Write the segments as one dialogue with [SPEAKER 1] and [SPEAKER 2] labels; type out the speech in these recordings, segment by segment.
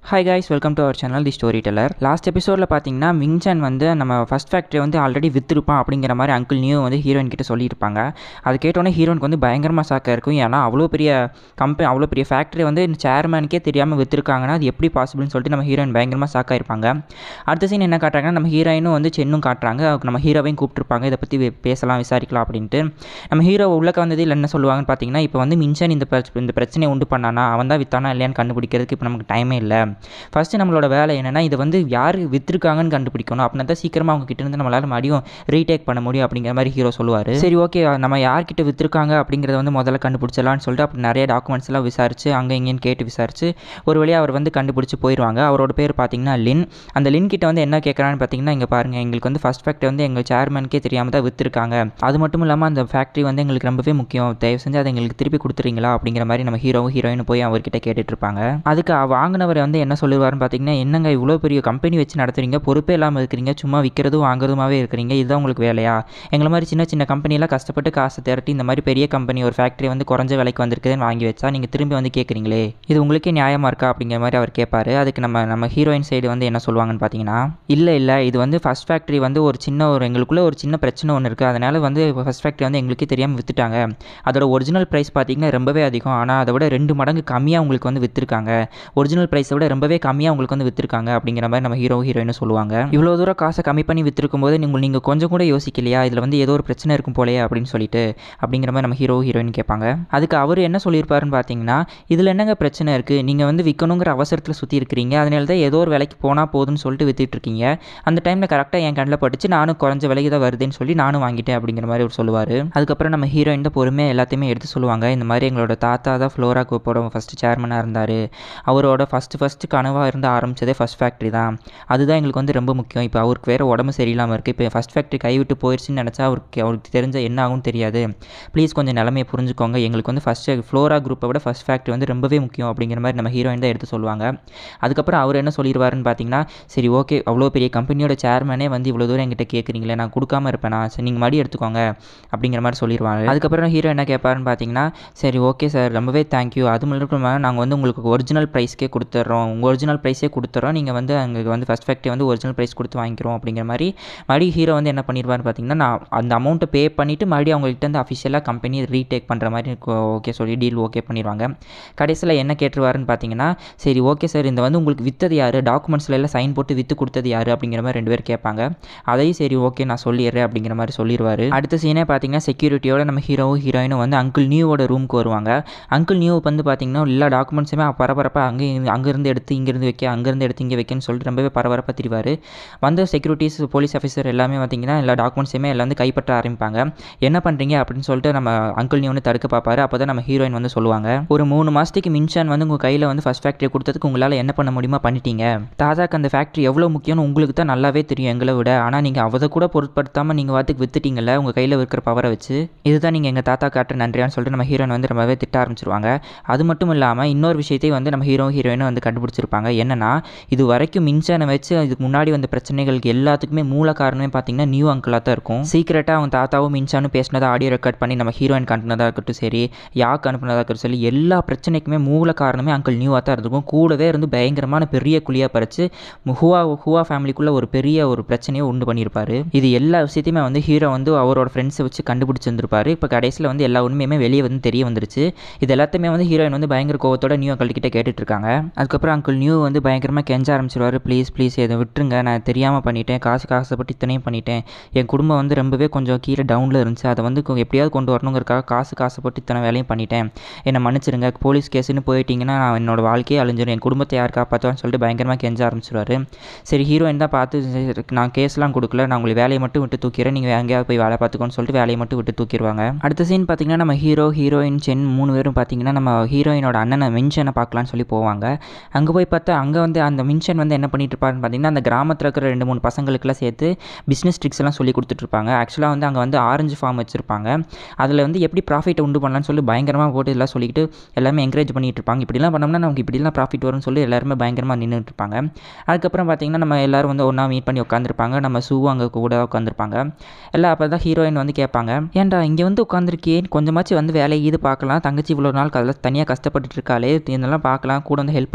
[SPEAKER 1] hi guys welcome to our channel the story teller last எபிசோடில் பார்த்தீங்கன்னா மிங்சன் வந்து நம்ம ஃபஸ்ட் ஃபேக்ட்ரி வந்து ஆல்ரெடி விற்றுருப்பான் அப்படிங்கிற மாதிரி அங்கிள் நியூ வந்து ஹீரோயின் கிட்ட சொல்லியிருப்பாங்க அது கேட்டோன்னே ஹீரோனுக்கு வந்து பயங்கரமாக சாக்க இருக்கும் ஏன்னா அவ்வளோ பெரிய கம்பெனி அவ்வளோ பெரிய ஃபேக்ட்ரி வந்து சேர்மேனுக்கே தெரியாமல் விற்றுருக்காங்கன்னா அது எப்படி பாசிபிள்னு சொல்லிட்டு நம்ம ஹீரோயின் பயங்கரமாக சாக்க இருப்பாங்க அடுத்த சீன் என்ன காட்டுறாங்கன்னா நம்ம ஹீரோயினும் வந்து சென்னும் காட்டுறாங்க அதுக்கு நம்ம ஹீரோவையும் கூப்பிட்டுருப்பாங்க இதை பற்றி பேசலாம் விசாரிக்கலாம் அப்படின்ட்டு நம்ம ஹீரோ உள்ளக்க வந்ததில் என்ன சொல்லுவாங்கன்னு பார்த்தீங்கன்னா இப்போ வந்து மின்சன் இந்த பிரச்ச- இந்த பிரச்சனையை உண்டு பண்ணானா அவன் தான் வித்தானா இல்லையான்னு கண்டுபிடிக்கிறதுக்கு இப்போ நமக்கு டைமே இல்லை ஃபஸ்ட்டு நம்மளோட வேலை என்னென்னா இதை வந்து யார் விற்றுருக்காங்கன்னு கண்டுபிடிக்கணும் அப்படின்னா தான் சீக்கிரமாக அவங்க கிட்ட இருந்து நம்மளால் மறுபடியும் ரீடேக் பண்ண முடியும் அப்படிங்கிற மாதிரி ஹீரோ சொல்லுவார் சரி ஓகே நம்ம யார்கிட்ட விற்றுருக்காங்க அப்படிங்கிறத வந்து முதல்ல கண்டுபிடிச்சிடலாம்னு சொல்லிட்டு அப்படி நிறைய டாக்குமெண்ட்ஸ் எல்லாம் விசாரிச்சு அங்கே இங்கேன்னு கேட்டு விசாரிச்சு ஒரு வழியாக அவர் வந்து கண்டுபிடிச்சி போயிடுவாங்க அவரோட பேர் பார்த்தீங்கன்னா லின் அந்த லின் கிட்ட வந்து என்ன கேட்குறான்னு பார்த்தீங்கன்னா இங்கே பாருங்கள் எங்களுக்கு வந்து ஃபஸ்ட் ஃபேக்ட்ரி வந்து எங்கள் சேர்மனுக்கே தெரியாமல் தான் விற்றுருக்காங்க அது மட்டும் இல்லாமல் அந்த ஃபேக்ட்ரி வந்து எங்களுக்கு ரொம்பவே முக்கியம் தயவு செஞ்சு அதை எங்களுக்கு திருப்பி கொடுத்துறீங்களா அப்படிங்கிற மாதிரி நம்ம ஹீரோவும் ஹீரோயினும் போய் அவர்கிட்ட கேட்டுட்டு இருப்பாங்க அதுக்கு அவ- வாங்கினவர் வந்து என்ன சொல்லுவாருன்னு பார்த்தீங்கன்னா என்னங்க இவ்வளோ பெரிய கம்பெனி வச்சு நடத்துறீங்க பொறுப்பே இல்லாமல் இருக்கிறீங்க சும்மா விற்கிறதும் வாங்குறதுமாவே இருக்கிறீங்க இதுதான் உங்களுக்கு வேலையா எங்களை மாதிரி சின்ன சின்ன கம்பெனிலாம் கஷ்டப்பட்டு காசு திரட்டி இந்த மாதிரி பெரிய கம்பெனி ஒரு ஃபேக்ட்ரி வந்து குறைஞ்ச விலைக்கு வந்திருக்குதுன்னு வாங்கி வச்சா நீங்கள் திரும்பி வந்து கேட்குறீங்களே இது உங்களுக்கே நியாயமாக இருக்கா அப்படிங்கிற மாதிரி அவர் கேட்பாரு அதுக்கு நம்ம நம்ம ஹீரோயின் சைடு வந்து என்ன சொல்லுவாங்கன்னு பார்த்தீங்கன்னா இல்லை இல்லை இது வந்து ஃபஸ்ட் ஃபேக்ட்ரி வந்து ஒரு சின்ன ஒரு எங்களுக்குள்ள ஒரு சின்ன பிரச்சனை ஒன்று இருக்குது அதனால் வந்து ஃபஸ்ட் ஃபேக்ட்ரி வந்து எங்களுக்கே தெரியாமல் விற்றுட்டாங்க அதோட ஒரிஜினல் ப்ரைஸ் பார்த்தீங்கன்னா ரொம்பவே அதிகம் ஆனால் அதை விட ரெண்டு மடங்கு கம்மியாக உங்களுக்கு வந்து விற்றுருக்காங்க ஒரிஜினல் ப்ரைஸை விட ரொம்பவே கம்மியாக உங்களுக்கு வந்து விற்றுருக்காங்க அப்படிங்கிற மாதிரி நம்ம ஹீரோ ஹீரோயினும் சொல்லுவாங்க இவ்வளோ தூரம் காசை கம்மி பண்ணி விற்றுருக்கும் போது நீங்கள் நீங்கள் கொஞ்சம் கூட யோசிக்கலையா இதில் வந்து ஏதோ ஒரு பிரச்சனை இருக்கும் போலயே அப்படின்னு சொல்லிட்டு அப்படிங்கிற மாதிரி நம்ம ஹீரோ ஹீரோயின் கேட்பாங்க அதுக்கு அவர் என்ன சொல்லியிருப்பாருன்னு பார்த்தீங்கன்னா இதில் என்னங்க பிரச்சனை இருக்குது நீங்கள் வந்து விற்கணுங்கிற அவசரத்தில் சுற்றி இருக்கிறீங்க அதனால தான் ஏதோ ஒரு விலைக்கு போனால் போதும்னு சொல்லிட்டு வித்துட்டு இருக்கீங்க அந்த டைமில் கரெக்டாக என் கண்ணில் பட்டுச்சு நானும் குறைஞ்ச விலைக்கு தான் வருதுன்னு சொல்லி நானும் வாங்கிட்டேன் அப்படிங்கிற மாதிரி அவர் சொல்லுவார் அதுக்கப்புறம் நம்ம ஹீரோயின் தான் பொறுமையாக எல்லாத்தையுமே எடுத்து சொல்லுவாங்க இந்த மாதிரி எங்களோட தாத்தா தான் ஃப்ளோரா குரூப்போட ஃபஸ்ட்டு சேர்மனாக இருந்தார் அவரோட ஃபஸ்ட்டு ஃபஸ்ட்டு கனவாக இருந்து ஆரம்பிச்சதே ஃபஸ்ட் ஃபேக்ட்ரி தான் அதுதான் எங்களுக்கு வந்து ரொம்ப முக்கியம் இப்போ அவருக்கு வேறு உடம்பு சரியில்லாமல் இருக்குது இப்போ ஃபஸ்ட் ஃபேக்ட்ரி கைவிட்டு போயிடுச்சுன்னு நினச்சா அவருக்கு அவருக்கு தெரிஞ்ச என்ன ஆகும்னு தெரியாது ப்ளீஸ் கொஞ்சம் நிலமையை புரிஞ்சுக்கோங்க எங்களுக்கு வந்து ஃபஸ்ட்டு ஃப்ளோரா குரூப்பை விட ஃபஸ்ட் ஃபேக்ட்ரி வந்து ரொம்பவே முக்கியம் அப்படிங்கிற மாதிரி நம்ம ஹீரோயின் தான் எடுத்து சொல்லுவாங்க அதுக்கப்புறம் அவர் என்ன சொல்லிடுவாருன்னு பார்த்தீங்கன்னா சரி ஓகே அவ்வளோ பெரிய கம்பெனியோட சேர்மனே வந்து இவ்வளோ தூரம் என்கிட்ட கேட்குறீங்களே நான் கொடுக்காம இருப்பேனா சரி நீங்கள் மறுபடியும் எடுத்துக்கோங்க அப்படிங்கிற மாதிரி சொல்லிடுவாங்க அதுக்கப்புறம் ஹீரோ என்ன கேட்பாருன்னு பார்த்தீங்கன்னா சரி ஓகே சார் ரொம்பவே தேங்க்யூ அது மட்டும் நாங்கள் வந்து உங்களுக்கு ஒரிஜினல் ப்ரைஸ்க்கே கொடுத்துட்றோம் உங்கள் ஒரிஜினல் ப்ரைஸே கொடுத்துட்றோம் நீங்கள் வந்து அங்கே வந்து ஃபஸ்ட் ஃபேக்ட்ரி வந்து ஒரிஜினல் ப்ரைஸ் கொடுத்து வாங்கிக்கிறோம் அப்படிங்கிற மாதிரி மறுபடியும் ஹீரோ வந்து என்ன பண்ணிடுவார்னு பார்த்தீங்கன்னா நான் அந்த அமௌண்ட்டை பே பண்ணிவிட்டு மறுபடியும் அவங்கள்ட்ட இருந்து அஃபிஷியலாக கம்பெனி ரீடேக் பண்ணுற மாதிரி ஓகே சொல்லி டீல் ஓகே பண்ணிடுவாங்க கடைசியில் என்ன கேட்டுருவாருன்னு பார்த்தீங்கன்னா சரி ஓகே சார் இந்த வந்து உங்களுக்கு விற்றது யார் டாக்குமெண்ட்ஸில் எல்லாம் சைன் போட்டு விற்று கொடுத்தது யார் அப்படிங்கிற மாதிரி ரெண்டு பேர் கேட்பாங்க அதையும் சரி ஓகே நான் சொல்லிடுறேன் அப்படிங்கிற மாதிரி சொல்லிடுவார் அடுத்த சீனே பார்த்தீங்கன்னா செக்யூரிட்டியோட நம்ம ஹீரோவும் ஹீரோயினும் வந்து அங்கிள் நியூவோட ரூமுக்கு வருவாங்க அங்கிள் நியூ வந்து பார்த்தீங்கன்னா எல்லா டாக்குமெண்ட்ஸுமே பரபரப்பாக அங்கே அங்கேருந்து எடுத்து இங்கேருந்து வைக்க அங்கேருந்து எடுத்து இங்கே வைக்கன்னு சொல்லிட்டு ரொம்பவே பரபரப்பாக திரிவார் வந்த செக்யூரிட்டிஸ் போலீஸ் ஆஃபீஸர் எல்லாமே பார்த்தீங்கன்னா எல்லா டாக்குமெண்ட்ஸுமே எல்லாம் வந்து கைப்பற்ற ஆரம்பிப்பாங்க என்ன பண்ணுறீங்க அப்படின்னு சொல்லிட்டு நம்ம அங்கிள் நியூ வந்து தடுக்க பார்ப்பாரு அப்போ தான் நம்ம ஹீரோயின் வந்து சொல்லுவாங்க ஒரு மூணு மாதத்துக்கு மின்சான் வந்து உங்கள் கையில் வந்து ஃபஸ்ட் ஃபேக்ட்ரி கொடுத்ததுக்கு உங்களால் என்ன பண்ண முடியுமா பண்ணிட்டீங்க தாதாக்கு அந்த ஃபேக்ட்ரி எவ்வளோ முக்கியம்னு உங்களுக்கு தான் நல்லாவே தெரியும் எங்களை விட ஆனால் நீங்கள் அதை கூட பொருட்படுத்தாமல் நீங்கள் வாத்துக்கு வித்துட்டீங்கல்ல உங்கள் கையில் இருக்கிற பவரை வச்சு இதுதான் நீங்கள் எங்கள் தாத்தா காட்டுற நன்றியான்னு சொல்லிட்டு நம்ம ஹீரோயின் வந்து ரொம்பவே திட்ட ஆரம்பிச்சிருவாங்க அது மட்டும் இல்லாமல் இன்னொரு விஷயத்தையும் வந்து நம்ம ஹீரோ ஹீரோயினும் வந்து கண்டுபிடிச்சிருப்பாங்க என்னன்னா இது வரைக்கும் மின்சானை வச்சு இதுக்கு முன்னாடி வந்த பிரச்சனைகளுக்கு எல்லாத்துக்குமே மூல காரணமே பார்த்தீங்கன்னா நியூ அங்கிளாக தான் இருக்கும் சீக்கிரட்டாக அவங்க தாத்தாவும் மின்சானும் பேசினதை ஆடியோ ரெக்கார்ட் பண்ணி நம்ம ஹீரோயின் அனுப்புனதாக இருக்கட்டும் சரி யாக்கு அனுப்புனதாக இருக்கட்டும் சரி எல்லா பிரச்சனைக்குமே மூல காரணமே அங்கிள் நியூவாக தான் இருந்திருக்கும் கூடவே இருந்து பயங்கரமான பெரிய குழியாக பறிச்சு ஹுவா ஹுவா ஃபேமிலிக்குள்ளே ஒரு பெரிய ஒரு பிரச்சனையை உண்டு பண்ணியிருப்பாரு இது எல்லா விஷயத்தையுமே வந்து ஹீரோ வந்து அவரோட ஃப்ரெண்ட்ஸை வச்சு கண்டுபிடிச்சிருந்திருப்பாரு இப்போ கடைசியில் வந்து எல்லா உண்மையுமே வெளியே வந்து தெரிய வந்துருச்சு இது எல்லாத்தையுமே வந்து ஹீரோயின் வந்து பயங்கர கோவத்தோட நியூ அங்கிள் கிட்ட கேட்டுட்டு இருக்காங்க அதுக்கப்புறம் அங்கிள் நியூ வந்து பயங்கரமாக கெஞ்ச ஆரம்பிச்சிருவாரு ப்ளீஸ் ப்ளீஸ் இதை விட்டுருங்க நான் தெரியாமல் பண்ணிட்டேன் காசு காசுப்பட்டு இத்தனையும் பண்ணிட்டேன் என் குடும்பம் வந்து ரொம்பவே கொஞ்சம் கீழே டவுனில் இருந்துச்சு அதை வந்து கொ- எப்படியாவது கொண்டு வரணுங்கிறக்காக காசு காசுப்பட்டு இத்தனை வேலையும் பண்ணிட்டேன் என்னை மன்னிச்சிடுங்க போலீஸ் கேஸுன்னு போயிட்டீங்கன்னா நான் என்னோட வாழ்க்கையே அழிஞ்சிடும் என் குடும்பத்தை யார் காப்பாற்றுவான்னு சொல்லிட்டு பயங்கரமாக கெஞ்ச ஆரம்பிச்சிருவாரு சரி ஹீரோயின் தான் பார்த்து சரி, நான் கேஸ்லாம் கொடுக்கல நான் உங்களுக்கு வேலையை மட்டும் விட்டு தூக்கிறேன் நீங்கள் எங்கேயாவது போய் வேலை பார்த்துக்கோன்னு சொல்லிட்டு வேலையை மட்டும் விட்டு தூக்கிடுவாங்க அடுத்த சீன் பார்த்தீங்கன்னா நம்ம ஹீரோ ஹீரோயின் சென் மூணு பேரும் பார்த்தீங்கன்னா நம்ம ஹீரோயினோட அண்ணனை மின்சனை பார்க்கலான்னு சொல்லி போவாங்க அங்கே போய் பார்த்தா அங்கே வந்து அந்த மின்சன் வந்து என்ன பண்ணிட்டு இருப்பாருன்னு பார்த்தீங்கன்னா அந்த கிராமத்தில் இருக்கிற ரெண்டு மூணு பசங்களுக்குலாம் சேர்த்து பிஸ்னஸ் ட்ரிக்ஸ் எல்லாம் சொல்லி கொடுத்துட்ருப்பாங்க ஆக்சுவலாக வந்து அங்கே வந்து ஆரஞ்சு ஃபார்ம் வச்சுருப்பாங்க அதில் வந்து எப்படி ப்ராஃபிட்டை உண்டு பண்ணலாம்னு சொல்லி பயங்கரமாக போட்டு எல்லாம் சொல்லிக்கிட்டு எல்லாமே என்கரேஜ் பண்ணிட்டு இருப்பாங்க இப்படிலாம் பண்ணோம்னா நமக்கு இப்படிலாம் ப்ராஃபிட் வரும்னு சொல்லி எல்லாருமே பயங்கரமாக நின்றுட்டு இருப்பாங்க அதுக்கப்புறம் பார்த்தீங்கன்னா நம்ம எல்லாரும் வந்து ஒன்றா மீட் பண்ணி உட்காந்துருப்பாங்க நம்ம ஷூ அங்கே கூட உட்காந்துருப்பாங்க எல்லாம் அப்போ தான் ஹீரோயின் வந்து கேட்பாங்க ஏன்டா இங்கே வந்து உட்காந்துருக்கேன் கொஞ்சமாச்சும் வந்து வேலை இது பார்க்கலாம் தங்கச்சி இவ்வளோ நாள் அதில் தனியாக கஷ்டப்பட்டுட்டு இருக்காளே இதெல்லாம் பார்க்கலாம் கூட வந்து ஹெல்ப் பண்ணலாங்கலாம்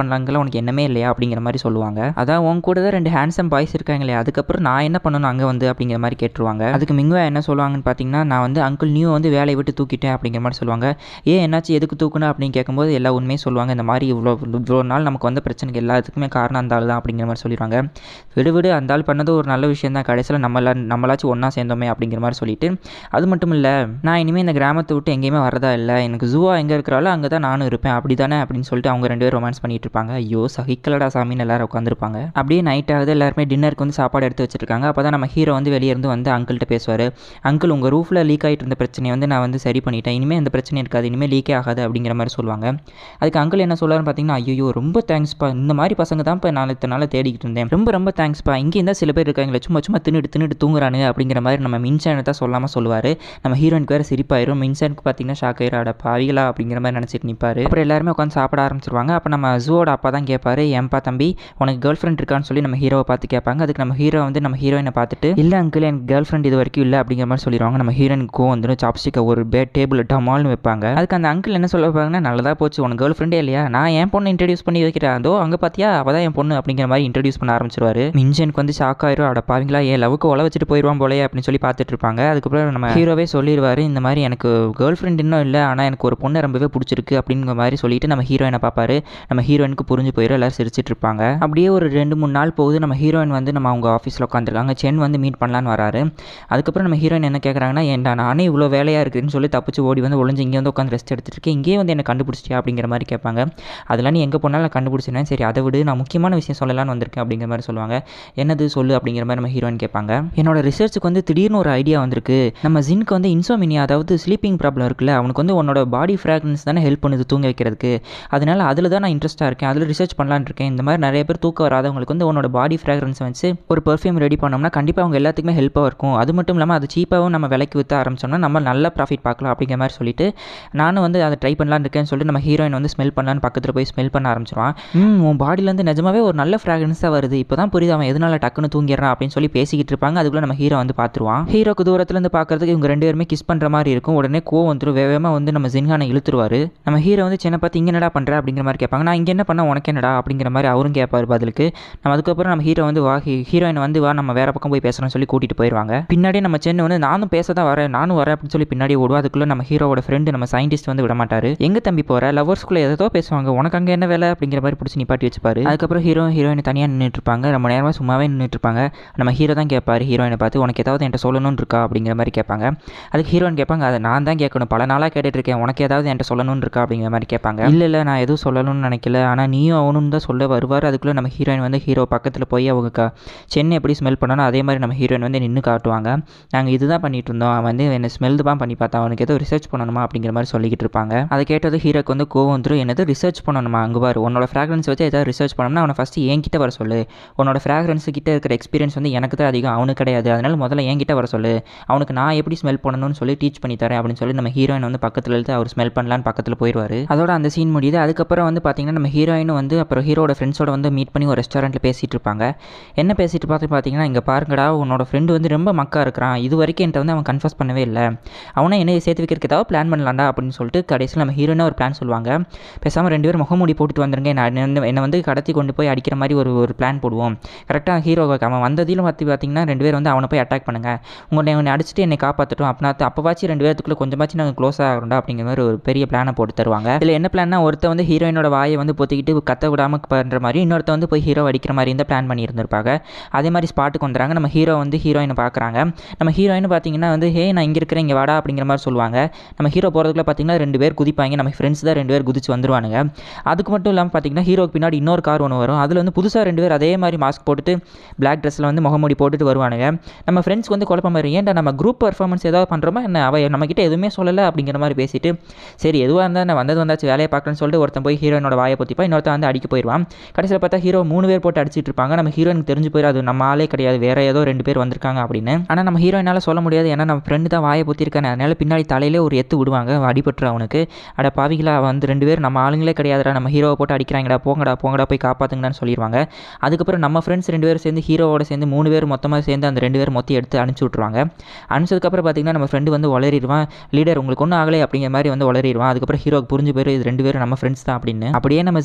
[SPEAKER 1] உனக்கு என்னமே இல்லையா அப்படிங்கிற மாதிரி சொல்லுவாங்க அதான் உன் கூட தான் ரெண்டு ஹேண்ட்ஸம் பாய்ஸ் இருக்காங்களே அதுக்கப்புறம் நான் என்ன பண்ணணும் அங்கே வந்து அப்படிங்கிற மாதிரி கேட்டுருவாங்க அதுக்கு மிங்குவா என்ன சொல்லுவாங்கன்னு பார்த்தீங்கன்னா நான் வந்து அங்கிள் நியூ வந்து வேலையை விட்டு தூக்கிட்டேன் அப்படிங்கிற மாதிரி சொல்லுவாங்க ஏன் என்னாச்சு எதுக்கு தூக்குனா அப்படின்னு கேட்கும்போது எல்லா உண்மையும் சொல்லுவாங்க இந்த மாதிரி இவ்வளோ இவ்வளோ நாள் நமக்கு வந்த பிரச்சனைக்கு எல்லாத்துக்குமே காரணம் அந்த ஆள் தான் அப்படிங்கிற மாதிரி சொல்லிடுவாங்க விடு விடு அந்த ஆள் பண்ணது ஒரு நல்ல விஷயம் தான் கடைசியில் நம்மள நம்மளாச்சும் ஒன்றா சேர்ந்தோமே அப்படிங்கிற மாதிரி சொல்லிட்டு அது மட்டும் இல்லை நான் இனிமேல் இந்த கிராமத்தை விட்டு எங்கேயுமே வரதா இல்லை எனக்கு ஜூவா எங்கே இருக்கிறாலோ அங்கே தான் நானும் இருப்பேன் அப்படி தானே அப்படின்னு சொல்லிட்டு அவங்க ரெண்டு பேரும் ரொமான்ஸ் பண்ணிட்டு இருப்பாங்க ஐயோ சகிக்கலடா சாமின்னு எல்லாரும் உட்காந்துருப்பாங்க அப்படியே நைட் ஆகுது எல்லாருமே டின்னருக்கு வந்து சாப்பாடு எடுத்து வச்சிருக்காங்க அப்போ தான் நம்ம ஹீரோ வந்து வெளியே இருந்து வந்து அங்கிள்கிட்ட பேசுவார் அங்கிள் உங்கள் ரூஃபில் லீக் ஆகிட்டு இருந்த பிரச்சனையை வந்து நான் வந்து சரி பண்ணிட்டேன் இனிமேல் இந்த பிரச்சனை இருக்காது இனிமேல் லீக்கே ஆகாது அப்படிங்கிற மாதிரி சொல்லுவாங்க அதுக்கு அங்கிள் என்ன சொல்லுவாருன்னு பார்த்தீங்கன்னா ஐயோ ரொம்ப தேங்க்ஸ்ப்பா இந்த மாதிரி பசங்க தான் இப்போ நான் இத்தனை நாள் தேடிக்கிட்டு இருந்தேன் ரொம்ப ரொம்ப தேங்க்ஸ்ப்பா இங்கே இருந்தால் சில பேர் இருக்காங்களே சும்மா சும்மா தின்னுட்டு தின்னுட்டு தூங்குறானுங்க அப்படிங்கிற மாதிரி நம்ம மின்சானை தான் சொல்லாமல் சொல்லுவார் நம்ம ஹீரோயினுக்கு வேறு சிரிப்பாயிரும் மின்சானுக்கு பார்த்தீங்கன்னா ஷாக் ஆயிரும் அட பாவிகளா அப்படிங்கிற மாதிரி நினச்சிட்டு நிற்பாரு அப்புறம் எல்லாருமே உட்காந்து சாப்பிட ஆரம்பிச்சிருவாங்க அப்போ நம்ம ஜூவோட அப்பா தான் கேட்பாரு ஏன்பா தம்பி உனக்கு கேர்ள் ஃப்ரெண்ட் இருக்கான்னு சொல்லி நம்ம ஹீரோவை பார்த்து கேட்பாங்க அதுக்கு நம்ம ஹீரோ வந்து நம்ம ஹீரோயினை பார்த்துட்டு இல்லை அங்கிள் எனக்கு கேர்ள் ஃப்ரெண்ட் இது வரைக்கும் இல்லை அப்படிங்கிற மாதிரி சொல்லிடுவாங்க நம்ம ஹீரோயினுக்கு கோ வந்துடும் சாப்ஸ்டிக்கை ஒரு பே டேபிள் டமால்னு வைப்பாங்க அதுக்கு அந்த அங்கிள் என்ன சொல்ல வைப்பாங்கன்னா நல்லதாக போச்சு உனக்கு கேர்ள் ஃப்ரெண்டே இல்லையா நான் என் பொண்ணு இன்ட்ரடியூஸ் பண்ணி வைக்கிறேன் அதோ அங்கே பார்த்தியா அவள் தான் என் பொண்ணு அப்படிங்கிற மாதிரி இன்ட்ரடியூஸ் பண்ண ஆரம்பிச்சிருவாரு மின்ஜனுக்கு வந்து ஷாக் ஆயிரும் அட பாவீங்களா ஏன் லவ்க்கு உழ வச்சுட்டு போயிடுவான் போலயே அப்படின்னு சொல்லி பார்த்துட்டு இருப்பாங்க அதுக்கப்புறம் நம்ம ஹீரோவே சொல்லிடுவாரு இந்த மாதிரி எனக்கு கேர்ள் ஃப்ரெண்ட் இன்னும் இல்லை ஆனால் எனக்கு ஒரு பொண்ணை ரொம்பவே பிடிச்சிருக்கு அப்படிங்கிற மாதிரி சொல்லிட்டு நம்ம ஹீரோயினை பார்ப்பாரு நம்ம ஹீரோயினுக்கு புரிஞ்சு போயிடும் எல்லாரும் சிரிச்சிட்டு இருப்பாங்க அப்படியே ஒரு ரெண்டு மூணு நாள் போகுது நம்ம ஹீரோயின் வந்து நம்ம அவங்க ஆஃபீஸில் உட்காந்துருக்காங்க சென் வந்து மீட் பண்ணலான்னு வராரு அதுக்கப்புறம் நம்ம ஹீரோயின் என்ன கேட்குறாங்கன்னா ஏன்டா நானே இவ்வளோ வேலையாக இருக்குதுன்னு சொல்லி தப்பிச்சு ஓடி வந்து ஒளிஞ்சு இங்கே வந்து உட்காந்து ரெஸ்ட் எடுத்துட்டு இருக்கேன் இங்கேயே வந்து என்ன கண்டுபிடிச்சிட்டியா அப்படிங்கிற மாதிரி கேட்பாங்க அதெல்லாம் நீ எங்கே போனாலும் நான் கண்டுபிடிச்சினேன் சரி அதை விடு நான் முக்கியமான விஷயம் சொல்லலாம்னு வந்திருக்கேன் அப்படிங்கிற மாதிரி சொல்லுவாங்க என்னது சொல்லு அப்படிங்கிற மாதிரி நம்ம ஹீரோயின் கேட்பாங்க என்னோட ரிசர்ச்சுக்கு வந்து திடீர்னு ஒரு ஐடியா வந்திருக்கு நம்ம ஜின்க்கு வந்து இன்சோமினியா அதாவது ஸ்லீப்பிங் ப்ராப்ளம் இருக்குல்ல அவனுக்கு வந்து உன்னோட பாடி ஃப்ராக்ரன்ஸ் தானே ஹெல்ப் பண்ணுது தூங்க வைக்கிறதுக்கு அதனால அதில் தான் நான் இன்ட்ரெஸ்ட்டாக இருக்கேன் அதில் ரிசர்ச் பண்ணலான்னு இருக்கேன் இந்த மாதிரி நிறைய பேர் தூக்கம் வராதவங்களுக்கு வந்து உன்னோட பாடி ஃப்ராக்ரன்ஸை வச்சு ஒரு பெர்ஃப்யூம் ரெடி பண்ணோம்னா கண்டிப்பாக அவங்க எல்லாத்துக்குமே ஹெல்ப்பாக இருக்கும் அது மட்டும் இல்லாமல் அது சீப்பாகவும் நம்ம விலைக்கு விற்ற ஆரம்பிச்சோம்னா நம்ம நல்ல ப்ராஃபிட் பார்க்கலாம் அப்படிங்கிற மாதிரி சொல்லிட்டு நானும் வந்து அதை ட்ரை பண்ணலான்னு இருக்கேன்னு சொல்லிட்டு நம்ம ஹீரோயின் வந்து ஸ்மெல் பண்ணலான்னு பக்கத்தில் போய் ஸ்மெல் பண்ண ஆரம்பிச்சிருவான் ம் உன் பாடியிலேருந்து நிஜமாவே ஒரு நல்ல ஃப்ராக்ரன்ஸ் தான் வருது இப்போ தான் புரியுது அவன் எதனால டக்குன்னு தூங்கிடுறான் அப்படின்னு சொல்லி பேசிக்கிட்டு இருப்பாங்க அதுக்குள்ளே நம்ம ஹீரோ வந்து பார்த்துருவான் ஹீரோக்கு தூரத்துலேருந்து பார்க்கறதுக்கு இவங்க ரெண்டு பேருமே கிஸ் பண்ணுற மாதிரி இருக்கும் உடனே கோவம் வந்துடும் வேகமாக வந்து நம்ம ஜின்ஹானை இழுத்துருவாரு நம்ம ஹீரோ வந்து சின்ன பார்த்து இங்கே என்னடா பண்ணுற அப்படிங்கிற மாதிரி கேட்பாங்க நான் இங்கே என்ன பண்ண உனக்கு என்னடா அப்படிங்கிற மாதிரி அவரும் கேட்பாரு பதிலுக்கு நம்ம அதுக்கப்புறம் நம்ம ஹீரோ வந்து வா ஹீரோயின் வந்து வா நம்ம வேற பக்கம் போய் பேசுகிறோம்னு சொல்லி கூட்டிகிட்டு போயிடுவாங்க பின்னாடியே நம்ம சென்னை வந்து நானும் பேச தான் வரேன் நானும் வரேன் அப்படின்னு சொல்லி பின்னாடி ஓடுவோம் அதுக்குள்ளே நம்ம ஹீரோவோட ஃப்ரெண்டு நம்ம சயின்டிஸ்ட் வந்து விட மாட்டாரு எங்கே தம்பி போகிற லவர்ஸ்குள்ளே ஏதோ பேசுவாங்க உனக்கு அங்கே என்ன வேலை அப்படிங்கிற மாதிரி பிடிச்சி நிப்பாட்டி வச்சுப்பாரு அதுக்கப்புறம் ஹீரோ ஹீரோயின் தனியாக நின்றுட்டு இருப்பாங்க ரொம்ப நேரமாக சும்மாவே நின்றுட்டு இருப்பாங்க நம்ம ஹீரோ தான் கேட்பாரு ஹீரோயினை பார்த்து உனக்கு ஏதாவது என்கிட்ட சொல்லணும்னு இருக்கா அப்படிங்கிற மாதிரி கேட்பாங்க அதுக்கு ஹீரோயின் கேட்பாங்க அதை நான் தான் கேட்கணும் பல நாளாக கேட்டுட்டு இருக்கேன் உனக்கு ஏதாவது என்கிட்ட சொல்லணும்னு இருக்கா அப்படிங்கிற மாதிரி கேட்பாங்க இல்லை இல்லை நான் எதுவும் சொல்லணும்னு நினைக்கல ஆனால் நீயும் அவனும் தான் சொல்ல வருவார் அதுக்குள்ளே நம்ம ஹீரோயின் வந்து ஹீரோ பக்கத்தில் போய் அவங்க க சென்னை எப்படி ஸ்மெல் பண்ணணும் அதே மாதிரி நம்ம ஹீரோயின் வந்து நின்று காட்டுவாங்க நாங்கள் இதுதான் பண்ணிட்டு இருந்தோம் அவன் வந்து என்ன ஸ்மெல் தான் பண்ணி பார்த்தான் அவனுக்கு ஏதோ ரிசர்ச் பண்ணணுமா அப்படிங்கிற மாதிரி சொல்லிக்கிட்டு இருப்பாங்க அதை கேட்டது ஹீரோக்கு வந்து கோவம் வந்துடும் என்னது ரிசர்ச் பண்ணணுமா அங்கே பாரு உன்னோட ஃப்ராக்ரன்ஸ் வச்சு ஏதாவது ரிசர்ச் பண்ணணும்னா அவனை ஃபஸ்ட்டு என்கிட்ட வர சொல்லு உன்னோட ஃப்ராக்ரன்ஸ் கிட்ட இருக்கிற எக்ஸ்பீரியன்ஸ் வந்து எனக்கு தான் அதிகம் அவனுக்கு கிடையாது அதனால முதல்ல என்கிட்ட வர சொல்லு அவனுக்கு நான் எப்படி ஸ்மெல் பண்ணணும்னு சொல்லி டீச் பண்ணி தரேன் அப்படின்னு சொல்லி நம்ம ஹீரோயின் வந்து பக்கத்தில் இழுத்து அவர் ஸ்மெல் பண்ணலான்னு பக்கத்தில் போயிடுவார் அதோட அந்த சீன் முடியுது அதுக்கப்புறம் வந்து பார்த்தீங்கன்னா நம்ம ஹீரோயினும் வந்து அப்புறம் ஹீரோட ஃப்ரெண்ட்ஸோட வந்து மீட் பண்ணி ஒரு ரெஸ்டாரண்ட்டில் பேசிகிட்டு இருப்பாங்க என்ன பேசிட்டு பார்த்து பார்த்தீங்கன்னா இங்கே பாருங்கடா உன்னோட ஃப்ரெண்டு வந்து ரொம்ப மக்கா இருக்கிறான் இது வரைக்கும் என்கிட்ட வந்து அவன் கன்ஃபர்ஸ் பண்ணவே இல்லை அவனை என்னை சேர்த்து வைக்கிறதுக்கு ஏதாவது பிளான் பண்ணலாம்டா அப்படின்னு சொல்லிட்டு கடைசியில் நம்ம ஹீரோயினாக ஒரு பிளான் சொல்லுவாங்க பேசாமல் ரெண்டு பேரும் முகமூடி போட்டுட்டு வந்துருங்க நான் என்ன- என்னை வந்து கடத்தி கொண்டு போய் அடிக்கிற மாதிரி ஒரு ஒரு பிளான் போடுவோம் கரெக்டாக ஹீரோ அவன் வந்ததிலும் பார்த்து பார்த்தீங்கன்னா ரெண்டு பேரும் வந்து அவனை போய் அட்டாக் பண்ணுங்க உங்களை உன்னை அடிச்சுட்டு என்னை காப்பாற்றட்டும் அப்படின்னா அப்போவாச்சும் ரெண்டு பேத்துக்குள்ள கொஞ்சமாச்சும் நாங்கள் க்ளோஸ் ஆகிறோம்டா அப்படிங்கிற மாதிரி ஒரு பெரிய பிளானை போட்டு தருவாங்க இதில் என்ன பிளான்னா ஒருத்த வந்து ஹீரோயினோட வாயை வந்து பொத்திக்கிட்டு கத்த விடாமல் பண்ணுற மாதிரி இன்னொருத்த வந்து போய் ஹீரோ அடிக்கிற மாதிரி இந்த பிளான் பண்ணியிருந்திருப்பாங்க அதே மாதிரி ஸ்பாட்டுக்கு வந்துறாங்க நம்ம ஹீரோ வந்து ஹீரோயினை பார்க்குறாங்க நம்ம ஹீரோயின் பார்த்தீங்கன்னா வந்து ஹே நான் இங்கே இருக்கிறேன் இங்கே வாடா அப்படிங்கிற மாதிரி சொல்லுவாங்க நம்ம ஹீரோ போகிறதுக்குள்ள பார்த்தீங்கன்னா ரெண்டு பேர் குதிப்பாங்க நம்ம ஃப்ரெண்ட்ஸ் தான் ரெண்டு பேர் குதிச்சு வந்துருவானுங்க அதுக்கு மட்டும் இல்லாமல் பார்த்தீங்கன்னா ஹீரோக்கு பின்னாடி இன்னொரு கார் ஒன்று வரும் அதில் வந்து புதுசாக ரெண்டு பேர் அதே மாதிரி மாஸ்க் போட்டுட்டு பிளாக் ட்ரெஸ்ஸில் வந்து முகமூடி போட்டுட்டு வருவானுங்க நம்ம ஃப்ரெண்ட்ஸ்க்கு வந்து குழப்பம் மாதிரி ஏன்டா நம்ம குரூப் பர்ஃபார்மன்ஸ் ஏதாவது பண்ணுறோமா என்ன அவ நம்மக்கிட்ட எதுவுமே சொல்லலை அப்படிங்கிற மாதிரி பேசிட்டு சரி எதுவாக இருந்தால் நான் வந்தது வந்தாச்சு வேலையை பார்க்கணும்னு சொல்லிட்டு ஒருத்தன் போய் ஹீரோயினோட வாயை பொத்திப்பா இன்னொருத்தன் வந்து அடிக்க போயிடுவான் கடைசியில் பார்த்தா ஹீரோ மூணு பேர் போட்டு அடிச்சிட்டு இருப்பாங்க நம்ம ஹீரோயினுக்கு தெரிஞ்சு போயிடும் அது நம்ம ஆளே கிடையாது வேற ஏதோ ரெண்டு பேர் வந்திருக்காங்க அப்படின்னு ஆனால் நம்ம ஹீரோயினால் சொல்ல முடியாது ஏன்னா நம்ம ஃப்ரெண்டு தான் வாயை பொத்திருக்கானே அதனால பின்னாடி தலையிலே ஒரு எத்து விடுவாங்க அடிபட்டுரு அவனுக்கு அட பாவிகளா அவன் வந்து ரெண்டு பேர் நம்ம ஆளுங்களே கிடையாதுடா நம்ம ஹீரோவை போட்டு அடிக்கிறாங்கடா போங்கடா போங்கடா போய் காப்பாத்துங்கடான்னு சொல்லிடுவாங்க அதுக்கப்புறம் நம்ம ஃப்ரெண்ட்ஸ் ரெண்டு பேரும் சேர்ந்து ஹீரோவோட சேர்ந்து மூணு பேர் மொத்தமாக சேர்ந்து அந்த ரெண்டு பேர் மொத்தம் எடுத்து அனுப்பிச்சி விட்ருவாங்க அனுப்பிச்சதுக்கப்புறம் பார்த்தீங்கன்னா நம்ம ஃப்ரெண்டு வந்து வளரிடுவான் லீடர் உங்களுக்கு ஒன்றும் ஆகலை அப்படிங்கிற மாதிரி வந்து வளரிடுவான் அதுக்கப்புறம் ஹீரோக்கு புரிஞ்சு போயிரு இது ரெண்டு பேரும் நம்ம ஃப்ரெண்ட்ஸ் தான் அப்படின்னு அப்படியே நம்ம சீன் வந்து திரும்பி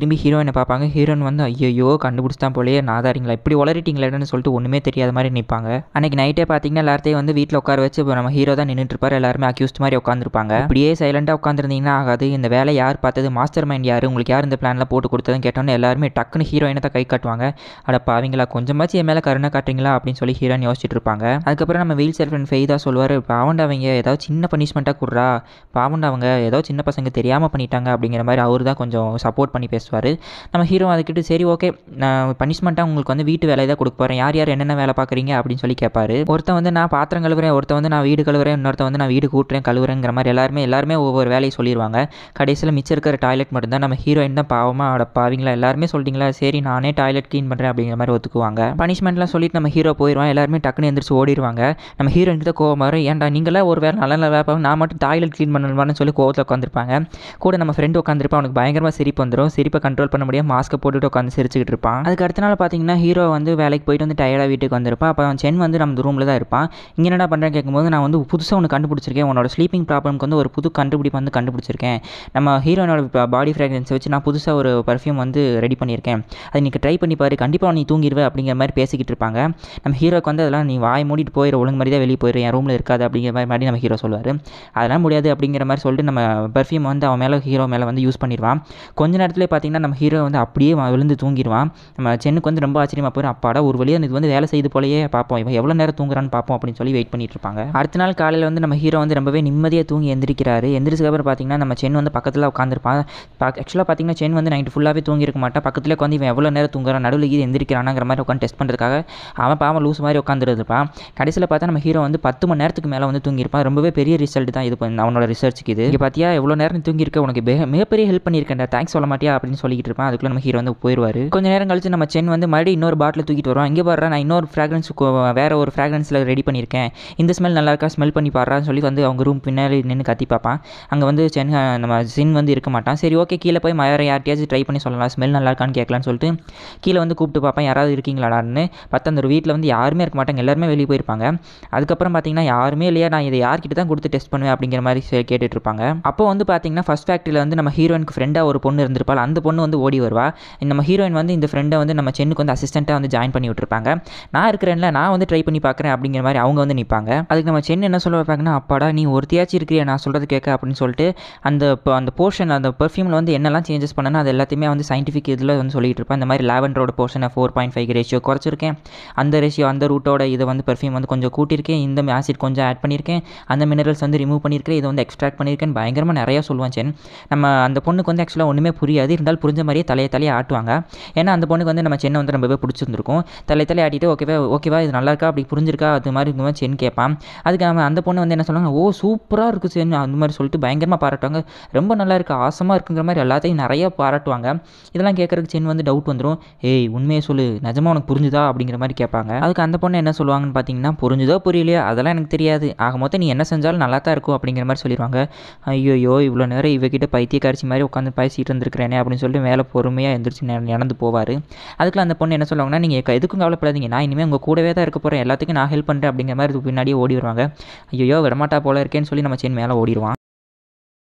[SPEAKER 1] திரும்பி ஹீரோயினை பார்ப்பாங்க ஹீரோயின் வந்து ஐயோ கண்டுபிடிச்சிட்டான் போலயே நாதாரிங்களா இப்படி உளறிட்டீங்களேன்னு சொல்லிட்டு ஒன்றுமே தெரியாத மாதிரி நிற்பாங்க அன்னைக்கு நைட்டே பார்த்தீங்கன்னா எல்லாத்தையும் வந்து வீட்டில் உட்கார வச்சு இப்போ நம்ம ஹீரோ தான் நின்றுட்டு இருப்பார் எல்லாருமே அக்யூஸ்ட் மாதிரி உட்காந்துருப்பாங்க இப்படியே சைலண்டாக உட்காந்துருந்தீங்கன்னா ஆகாது இந்த வேலை யார் பார்த்தது மாஸ்டர் மைண்ட் யார் உங்களுக்கு யார் இந்த பிளானில் போட்டு கொடுத்ததுன்னு கேட்டோன்னே எல்லாருமே டக்குன்னு ஹீரோயினை தான் கை காட்டுவாங்க அட பாவீங்களா கொஞ்சமாச்சு என் மேலே கருணை காட்டுறீங்களா அப்படின்னு சொல்லி ஹீரோயின் யோசிச்சுட்டு இருப்பாங்க அதுக்கப்புறம் நம்ம வீல் செல் ஃப்ரெண்ட் ஃபெய்தா சொல்லுவார் பாவண்டா அவங்க ஏதாவது சின்ன பனிஷ்மெண்ட்டாக கொடுறா பாவண்டா அவங்க ஏதோ சின்ன பசங்க தெரியாமல் பண்ணிட்டாங்க அப்படிங்கிற மாதிரி அவர் தான் கொஞ்சம் சப்போர்ட் பண்ணி பேசுவார் நம்ம ஹீரோ அதுக்கிட்ட சரி ஓகே நான் பனிஷ்மெண்ட்டாக உங்களுக்கு வந்து வீட்டு வேலை தான் கொடுக்க போகிறேன் யார் யார் என்னென்ன வேலை பார்க்குறீங்க அப்படின்னு சொல்லி கேட்பாரு ஒருத்தன் வந்து நான் பாத்திரம் கழுவுறேன் ஒருத்தன் வந்து நான் வீடு கழுவுறேன் இன்னொருத்தன் வந்து நான் வீடு கூட்டுறேன் கழுவுறேங்கிற மாதிரி எல்லாருமே எல்லாருமே ஒவ்வொரு வேலையை சொல்லிடுவாங்க கடைசியில் மிச்சம் இருக்கிற டாய்லெட் மட்டும்தான் நம்ம ஹீரோயின் தான் பாவமாக அட பாவீங்களா எல்லாருமே சொல்லிட்டீங்களா சரி நானே டாய்லெட் க்ளீன் பண்ணுறேன் அப்படிங்கிற மாதிரி ஒத்துக்குவாங்க பனிஷ்மெண்ட்லாம் சொல்லிட்டு நம்ம ஹீரோ போயிடுவான் எல்லாருமே டக்குன்னு எந்திரிச்சு ஓடிடுவாங்க நம்ம ஹீரோயினுக்கு தான் கோவம் வரும் ஏன்டா நீங்களாம் ஒரு வேலை நல்ல நல்ல வேலை பார்ப்போம் நான் மட்டும் டாய்லெட் க்ளீன் பண்ணணுமான்னு சொல்லி கோவத்தில் உட்காந்துருப்பாங்க கூட நம்ம ஃப்ரெண்டு உட்காந்துருப்பான் அவனுக்கு பயங்கரமாக சிரிப்பு வந்துடும் சிரிப்பை கண்ட்ரோல் பண்ண முடியாமல் மாஸ்க்கை போட்டுட்டு உட்காந்து சிரிச்சுக்கிட்டு இருப்பான் அதுக்கு அடுத்த நாள் பார்த்தீங்கன்னா ஹீரோ வந்து வேலைக்கு போயிட்டு வந்து டயர்டாக வீட்டுக்கு வந்திருப்பான் அப்போ அவன் சென் வந்து நம்ம ரூமில் தான் இருப்பான் இங்கே என்னடா பண்ணுறேன் கேட்கும்போது நான் வந்து புதுசாக ஒன்று கண்டுபிடிச்சிருக்கேன் உன்னோட ஸ்லீப்பிங் ப்ராப்ளம்க்கு வந்து ஒரு புது கண்டுபிடிப்பு வந்து கண்டுபிடிச்சிருக்கேன் நம்ம ஹீரோனோட பாடி ஃப்ராக்ரன்ஸை வச்சு நான் புதுசாக ஒரு பர்ஃப்யூம் வந்து ரெடி பண்ணியிருக்கேன் அதை நீ ட்ரை பண்ணி பாரு கண்டிப்பாக நீ தூங்கிடுவே அப்படிங்கிற மாதிரி பேசிக்கிட்டு இருப்பாங்க நம்ம ஹீரோக்கு வந்து அதெல்லாம் நீ வாய் மூடிட்டு போயிரு ஒழுங்கு மாதிரி தான் வெளியே போயிரு என் ரூமில் இருக்காது அப்படிங்கிற மாதிரி மாதிரி நம்ம ஹீரோ சொல்லுவார் அதெல்லாம் முடியாது அப்படிங்கிற மாதிரி சொல்லிட்டு நம்ம பர்ஃப்யூம் வந்து அவன் மேலே ஹீரோ மேலே வந்து யூஸ் பண்ணிடுவான் கொஞ்ச நேரத்தில் பார்த்தீங்கன்னா நம்ம ஹீரோ வந்து அப்படியே வ- விழுந்து தூங்கிடுவான் நம்ம சென்னுக்கு வந்து ரொம்ப ஆச்சரியமாக போயிடும் அப்பாடா ஒரு வழியாக இது வந்து வேலை செய்து போலயே பார்ப்போம் இவன் எவ்வளோ நேரம் தூங்குறான்னு பார்ப்போம் அப்படின்னு சொல்லி வெயிட் பண்ணிட்டு இருப்பாங்க அடுத்த நாள் காலையில் வந்து நம்ம ஹீரோ வந்து ரொம்பவே நிம்மதியாக தூங்கி எந்திரிக்கிறாரு எந்திரிச்சதுக்கு அப்புறம் பார்த்தீங்கன்னா நம்ம சென் வந்து பக்கத்தில் உட்காந்துருப்பான் ஆக்சுவலாக பார்த்தீங்கன்னா சென் வந்து நைட்டு ஃபுல்லாகவே தூங்கியிருக்க மாட்டான் பக்கத்தில் உட்காந்து இவன் எவ்வளோ நேரம் தூங்குறான் நடுவில் இது எந்திரிக்கிறானாங்கிற மாதிரி உட்காந்து டெஸ்ட் பண்ணுறதுக்காக அவன் பாவம் லூஸ் மாதிரி உட்காந்துருப்பான் கடைசியில் பார்த்தா நம்ம ஹீரோ வந்து பத்து மணி நேரத்துக்கு மேலே வந்து தூங்கியிருப்பான் ரொம்பவே பெரிய ரிசல்ட் தான் இது பண்ண- அவனோட ரிசர்ச்சுக்கு இது இங்கே பார்த்தியா எவ்வளோ நேரம் நீ தூங்கியிருக்க உனக்கு மிக- மிகப்பெரிய ஹெல்ப் பண்ணியிருக்கேன்டா தேங்க்ஸ் சொல்ல மாட்டியா அப்படின்னு சொல்லிட்டு இருப்பான் அதுக்குள்ளே நம்ம ஹீரோ வந்து போயிடுவார் கொஞ்ச நேரம் கழிச்சு நம்ம சென் வந்து மறுபடியும் இன்னொரு பாட்டில் தூக்கிட்டு வருவான் இங்கே பாடுறா நான் இன்னொரு ஃப்ராக்ரன்ஸ் வேற ஒரு ஃப்ராக்ரன்ஸில் ரெடி பண்ணியிருக்கேன் இந்த ஸ்மெல் நல்லா இருக்கா ஸ்மெல் பண்ணி பாடுறான்னு சொல்லி வந்து அவங்க ரூம் பின்னாடி நின்று கத்தி பார்ப்பான் அங்கே வந்து சென் நம்ம சின் வந்து இருக்க மாட்டான் சரி ஓகே கீழே போய் வேறு யார்ட்டையாச்சும் ட்ரை பண்ணி சொல்லலாம் ஸ்மெல் நல்லா இருக்கான்னு கேட்கலான்னு சொல்லிட்டு கீழே வந்து கூப்பிட்டு பார்ப்பேன் யாராவது இருக்கீங்களாடான்னு பார்த்தா அந்த வீட்டில் வந்து யாருமே இருக்க மாட்டாங்க எல்லாருமே வெளியே போயிருப்பாங்க அதுக்கப்புறம் பார்த்தீங்கன்னா யாருமே இல்லையா நான் இதை யார்கிட்ட தான் கொடுத்து டெஸ்ட் பண்ணுவேன் அப்படிங்கிற மாதிரி சே- கேட்டுட்டு இருப்பாங்க அப்போ வந்து பார்த்தீங்கன்னா ஃபஸ்ட் ஃபேக்ட்ரியில் வந்து நம்ம ஹீரோயினுக்கு ஃப்ரெண்டாக ஒரு பொண்ணு இருந்திருப்பாள் அந்த பொண்ணு வந்து ஓடி வருவா நம்ம ஹீரோயின் வந்து இந்த ஃப்ரெண்டை வந்து நம்ம சென்னுக்கு வந்து அசிஸ்டண்ட்டாக வந்து ஜாயின் பண்ணி விட்டுருப்பாங்க நான் இருக்கிறேன்ல நான் வந்து ட்ரை பண்ணி பார்க்குறேன் அப்படிங்கிற மாதிரி அவங்க வந்து நிற்பாங்க அதுக்கு நம்ம சென் என்ன சொல்ல வைப்பாங்கன்னா அப்பாடா நீ ஒருத்தியாச்சும் இருக்கிறியா நான் சொல்கிறது கேட்க அப்படின்னு சொல்லிட்டு அந்த ப- அந்த போர்ஷன் அந்த பெர்ஃப்யூமில் வந்து என்னெல்லாம் சேஞ்சஸ் பண்ணணும் அது எல்லாத்தையுமே வந்து சயின்டிஃபிக் இதில் வந்து சொல்லிட்டு இருப்பேன் இந்த மாதிரி லேவண்டரோட போர்ஷனை ஃபோர் பாயிண்ட் ஃபைவ் ரேஷியோ குறைச்சிருக்கேன் அந்த ரேஷியோ அந்த ரூட்டோட இதை வந்து பெர்ஃப்யூம் வந்து கொஞ்சம் கூட்டியிருக்கேன் இந்த ஆசிட் கொஞ்சம் ஆட் பண்ணியிருக்கேன் அந்த மினரல்ஸ் வந்து ரிமூவ் பண்ணியிருக்கேன் இதை வந்து எக்ஸ்ட்ராக்ட் பண்ணியிருக்கேன் பயங்கரமாக நிறையா சொல்லுவான் சென் நம்ம அந்த பொண்ணுக்கு வந்து ஆக்சுவலாக ஒன்றுமே புரியாது இருந்தாலும் புரிஞ்ச மாதிரியே தலையை தலையை ஆட்டுவாங்க ஏன்னா அந்த பொண்ணுக்கு வந்து நம்ம சென்னை வந்து ரொம்பவே பிடிச்சிருந்துருக்கும் தலை தலையை ஆட்டிட்டு ஓகேவா ஓகேவா இது நல்லா இருக்கா அப்படி புரிஞ்சிருக்கா அது மாதிரி இந்த மாதிரி சென் கேட்பான் அதுக்கு அவன் அந்த பொண்ணு வந்து என்ன சொல்லுவாங்க ஓ சூப்பராக இருக்குது சென் அந்த மாதிரி சொல்லிட்டு பயங்கரமாக பாராட்டுவாங்க ரொம்ப நல்லா இருக்குது ஆசமாக இருக்குங்கிற மாதிரி எல்லாத்தையும் நிறைய பாராட்டுவாங்க இதெல்லாம் கேட்குறதுக்கு சென் வந்து டவுட் வந்துடும் ஏய் உண்மையை சொல்லு நிஜமா உனக்கு புரிஞ்சுதா அப்படிங்கிற மாதிரி கேட்பாங்க அதுக்கு அந்த பொண்ணு என்ன சொல்லுவாங்கன்னு பார்த்தீங்கன்னா புரிஞ்சுதோ புரியலையோ அதெல்லாம் எனக்கு தெரியாது ஆக மொத்தம் நீ என்ன செஞ்சாலும் நல்லா தான் இருக்கும் அப்படிங்கிற மாதிரி சொல்லிடுவாங்க ஐயோ இவ்வளோ நேரம் இவகிட்ட பைத்தியக்காரிச்சி மாதிரி உட்காந்து பேசிட்டு இருந்திருக்கிறேனே அப்படின்னு சொல்லிட்டு மேலே பொறுமையாக எந்திரிச்சு நட- நடந்து போவார் அதுக்குள்ள அந்த பொண்ணு என்ன சொல்லுவாங்கன்னா நீங்கள் எதுக்கும் கவலைப்படாதீங்க நான் இனிமேல் உங்கள் கூடவே தான் இருக்க போகிறேன் எல்லாத்துக்கும் நான் ஹெல்ப் பண்ணுறேன் அப்படிங்கிற மாதிரி பின்னாடியே ஓடி வருவாங்க ஐயோ விடமாட்டா போல இருக்கேன்னு சொல்லி நம்ம சென் மேலே ஓடிடுவான்